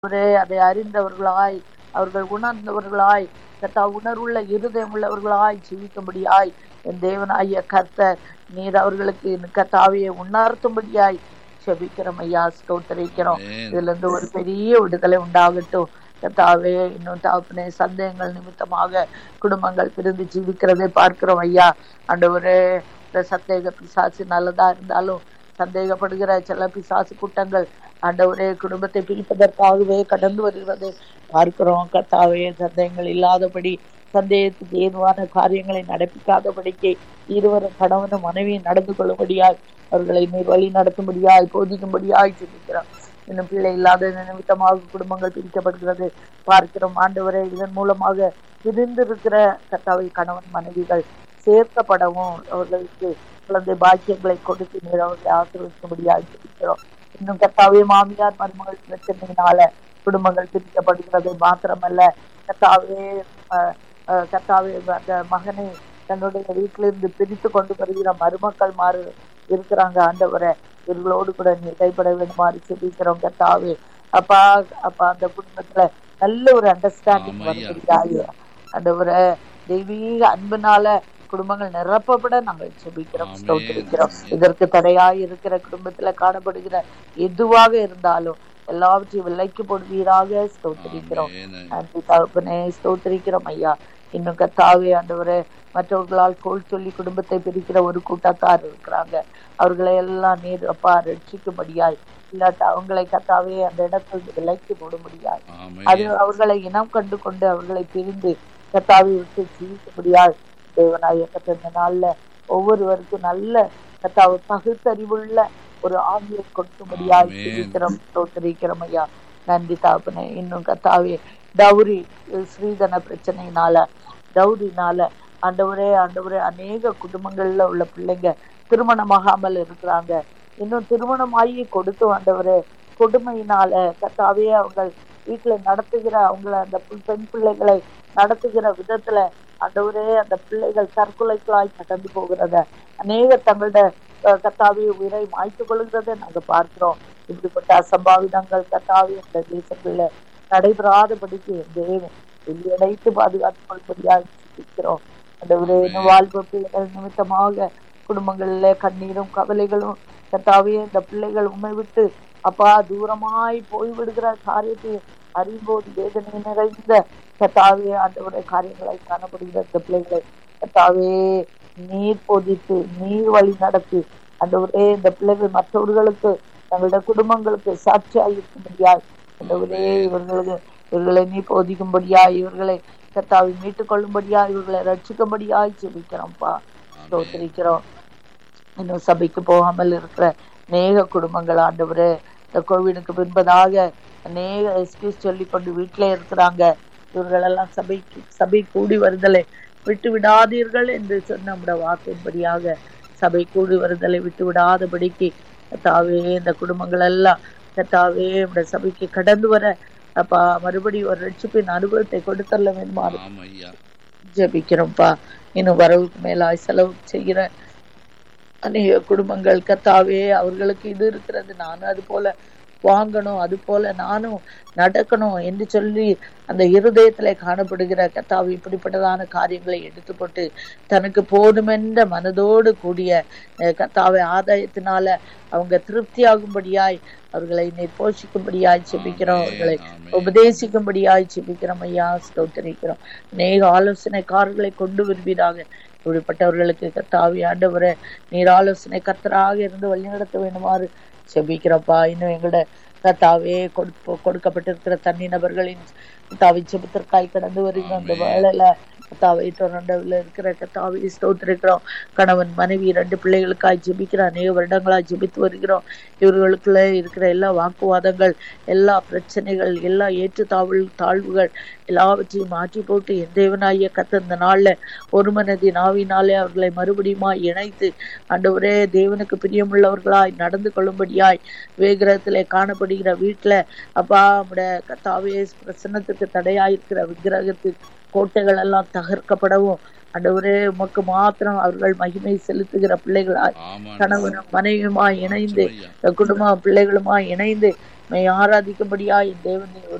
ஆண்டவரே அதை அறிந்தவர்களாய் அவர்கள் உணர்ந்தவர்களாய் கத்தா உணர்வுள்ள இருதயம் உள்ளவர்களாய் ஜீவிக்கும்படியாய் என் தேவனாகிய கர்த்தர் நீர் அவர்களுக்கு கத்தாவியை உணர்த்தும்படியாய் செபிக்கிறோம் ஐயா ஸ்தோத்தரிக்கிறோம் Amen. இதுல இருந்து ஒரு பெரிய விடுதலை உண்டாகட்டும் கத்தாவே இன்னும் தாப்பனே சந்தேகங்கள் நிமித்தமாக குடும்பங்கள் பிரிந்து ஜீவிக்கிறதை பார்க்கிறோம் ஐயா ஆண்டவரே இந்த சந்தேக பிசாசு நல்லதா இருந்தாலும் சந்தேகப்படுகிற சில பிசாசு கூட்டங்கள் ஆண்டவரே குடும்பத்தை பிரிப்பதற்காகவே கடந்து வருகிறது பார்க்கிறோம் கத்தாவே சந்தேகங்கள் இல்லாதபடி சந்தேகத்துக்கு ஏதுவான காரியங்களை நடப்பிக்காதபடிக்கு இருவரும் கணவனும் மனைவியும் நடந்து கொள்ளும்படியாய் அவர்களை நீர் வழி நடத்தும்படியாய் போதிக்கும்படியாய் சிந்திக்கிறோம் இன்னும் பிள்ளை இல்லாத நிமித்தமாக குடும்பங்கள் பிரிக்கப்படுகிறது பார்க்கிறோம் ஆண்டவரே இதன் மூலமாக பிரிந்திருக்கிற கத்தாவை கணவன் மனைவிகள் சேர்க்கப்படவும் அவர்களுக்கு குழந்தை பாக்கியங்களை கொடுத்து நீர் அவர்களை ஆசீர்வதிக்கும்படியாய் சிந்திக்கிறோம் இன்னும் கத்தாவே மாமியார் மருமகள் பிரச்சனையினால குடும்பங்கள் பிரிக்கப்படுகிறது மாத்திரமல்ல கத்தாவே அஹ், அஹ், கத்தாவே அந்த மகனை தன்னுடைய வீட்டிலிருந்து பிரித்து கொண்டு வருகிற மருமக்கள் மாறு இருக்கிறாங்க ஆண்டவரை இவர்களோடு கூட நீ கைப்பட வேண்டுமாறு செபிக்கிறோம் கத்தாவே அப்பா அப்பா அந்த குடும்பத்துல நல்ல ஒரு அண்டர்ஸ்டாண்டிங் ஆமாய்யா. வருகிறாய் ஆண்டவரை தெய்வீக அன்பினால குடும்பங்கள் நிரப்பப்பட நாங்கள் செபிக்கிறோம் ஆமென். ஸ்தோத்திரிக்கிறோம் ஆமென். இதற்கு தடையாய் இருக்கிற குடும்பத்துல காணப்படுகிற எதுவாக இருந்தாலும் எல்லாவற்றையும் விலைக்கு போடுவீராக ஸ்தோத்திரிக்கிறோம் ஆமென். நன்றி தகப்பனே ஸ்தோத்திரிக்கிறோம் ஐயா இன்னும் கத்தாவே ஆண்டவரே மற்றவர்களால் கோல் சொல்லி குடும்பத்தை பிரிக்கிற ஒரு கூட்டத்தார் இருக்கிறாங்க அவர்களை எல்லாம் நீர் அப்பா ரட்சிக்கும்படியாய் இல்லாட்ட அவங்களை கத்தாவே அந்த இடத்தில் விலைக்கு போடும்படியாய் அது ஆமென். அவர்களை இனம் கண்டு கொண்டு அவர்களை பிரிந்து கத்தாவை விட்டு ஜீவிக்கும்படியாய் தேவனாய கத்த நாள்ல ஒவ்வொருவருக்கும் நல்ல கத்தாவை பகுத்தறிவுள்ள ஒரு ஆவியை கொடுக்கும்படியாய் ஆமென். ஜீவிக்கிறோம் ஸ்தோத்திரிக்கிறோம் ஐயா நன்றி தாப்பனே இன்னும் கத்தாவே டௌரி ஸ்ரீதன பிரச்சனையினால டௌரினால ஆண்டவரே ஆண்டவரே அநேக குடும்பங்கள்ல உள்ள பிள்ளைங்க திருமணமாகாமல் இருக்கிறாங்க இன்னும் திருமணமாகி கொடுத்து ஆண்டவரே கொடுமையினால கத்தாவே அவங்க வீட்டுல நடத்துகிற அவங்கள அந்த பெண் பெண் பிள்ளைகளை நடத்துகிற விதத்துல ஆண்டவரே அந்த பிள்ளைகள் தற்கொலைகளாய் கடந்து போகிறத அநேக தங்களோட அஹ், கத்தாவே உயிரை மாய்த்து கொள்கிறதை நாங்க பார்க்கிறோம் இப்படிப்பட்ட அசம்பாவிதங்கள் கத்தாவே இந்த தேசத்துல நடைபெறாதபடிக்கு தேவன் வெளியடைத்து பாதுகாத்துக் கொள்படியாக சிந்திக்கிறோம் அந்த ஒரு வாழ்வு பிள்ளைகள் நிமித்தமாக குடும்பங்கள்ல கண்ணீரும் கவலைகளும் கத்தாவே இந்த பிள்ளைகள் உண்மை விட்டு அப்பா தூரமாய் போய்விடுகிற காரியத்தை அறியும்போது வேதனை நிறைந்த கத்தாவே ஆண்டவருடைய காரியங்களை காணப்படுகிற இந்த பிள்ளைகளை கத்தாவே நீர் போதித்து நீர் வழி நடத்தி ஆண்டவரே இந்த பிள்ளைகள் மற்றவர்களுக்கு தங்களுடைய குடும்பங்களுக்கு சாட்சியாய் இருக்கும்படியாய் ஆண்டவரே இவர்களுக்கு இவர்களை நீ போதிக்கும்படியாய் இவர்களை கத்தாவை மீட்டுக் கொள்ளும்படியா இவர்களை ரட்சிக்கும்படியாய் ஜெபிக்கிறோம்ப்பா ஸ்தோத்திரிக்கிறோம் இன்னும் சபைக்கு போகாமல் இருக்கிற அநேக குடும்பங்கள் ஆண்டவரே இந்த கோவிடுக்கு பின்பதாக அநேக எக்ஸ்கியூஸ் சொல்லி கொண்டு வீட்டிலே இருக்கிறாங்க இவர்களெல்லாம் சபைக்கு சபை கூடி வருதலை விட்டு விடாதீர்கள் என்று சொன்ன நம்முடைய வாக்கின்படியாக சபை கூடி வருதலை விட்டு விடாதபடிக்கு கத்தாவே இந்த குடும்பங்கள் எல்லாம் கத்தாவே நம்முடைய சபைக்கு கடந்து வர அப்பா மறுபடியும் ஒரு ரட்சிப்பின் அனுபவத்தை கொடுத்தரல வேண்டுமாறு ஆமையா ஜெபிக்கிறோம்ப்பா இன்னும் வரவுக்கு மேலாய் செலவு செய்கிற அநேக குடும்பங்கள் கத்தாவே அவர்களுக்கு இது இருக்கிறது நானும் அது போல வாங்கணும் அது போல நானும் நடக்கணும் என்று சொல்லி அந்த இருதயத்துல காணப்படுகிற கத்தாவு இப்படிப்பட்டதான காரியங்களை எடுத்து போட்டு தனக்கு போதுமென்ற மனதோடு கூடிய அஹ், கத்தாவை ஆதாயத்தினால அவங்க திருப்தியாகும்படியாய் அவர்களை நீர் போஷிக்கும்படியாய் செபிக்கிறோம் அவர்களை உபதேசிக்கும்படியாய் செபிக்கிறோம் ஐயா ஸ்தோத்தரிக்கிறோம் அநேக ஆலோசனைக்காரர்களை கொண்டு வருவீராக இப்படிப்பட்டவர்களுக்கு கத்தாவி ஆண்டவரே நீர் ஆலோசனை கர்த்தராக இருந்து வழிநடத்த வேண்டுமாறு செபிக்கிறப்பா இன்னும் எங்களோட கத்தாவே கொடுப்ப கொடுக்கப்பட்டிருக்கிற தனி நபர்களின் கத்தாவை செபத்திற்காய் கடந்து வருகிற அந்த வேலையில கத்தாவை தொடர்ந்தவில் இருக்கிற கத்தாவை ஸ்தோத்திருக்கிறோம் கணவன் மனைவி ரெண்டு பிள்ளைகளுக்காய் ஜெபிக்கிற அநேக வருடங்களாய் ஜெபித்து வருகிறோம் இவர்களுக்குள்ள இருக்கிற எல்லா வாக்குவாதங்கள் எல்லா பிரச்சனைகள் எல்லா ஏற்றுத்தாழ்வு தாழ்வுகள் எல்லாவற்றையும் மாற்றி போட்டு என் தேவனாகிய கத்த இந்த நாள்ல ஒரு மனதி நாவினாலே அவர்களை மறுபடியுமா இணைத்து ஆண்டவரே தேவனுக்கு பிரியமுள்ளவர்களாய் நடந்து கொள்ளும்படியாய் வேகிரகத்திலே காணப்படுகிற வீட்டுல அப்பா நம்முடைய கத்தாவே பிரசன்னத்துக்கு தடையாயிருக்கிற விக்கிரகத்து கோட்டைகள் எல்லாம் தகர்க்கப்படவும் ஆண்டவரே உமக்கு மாத்திரம் அவர்கள் மகிமை செலுத்துகிற பிள்ளைகளாய் ஆமா கணவனும் மனைவியுமாய் இணைந்து ஐயா இந்த குடும்ப பிள்ளைகளுமா இணைந்து மை ஆராதிக்கும்படியா என் தேவனை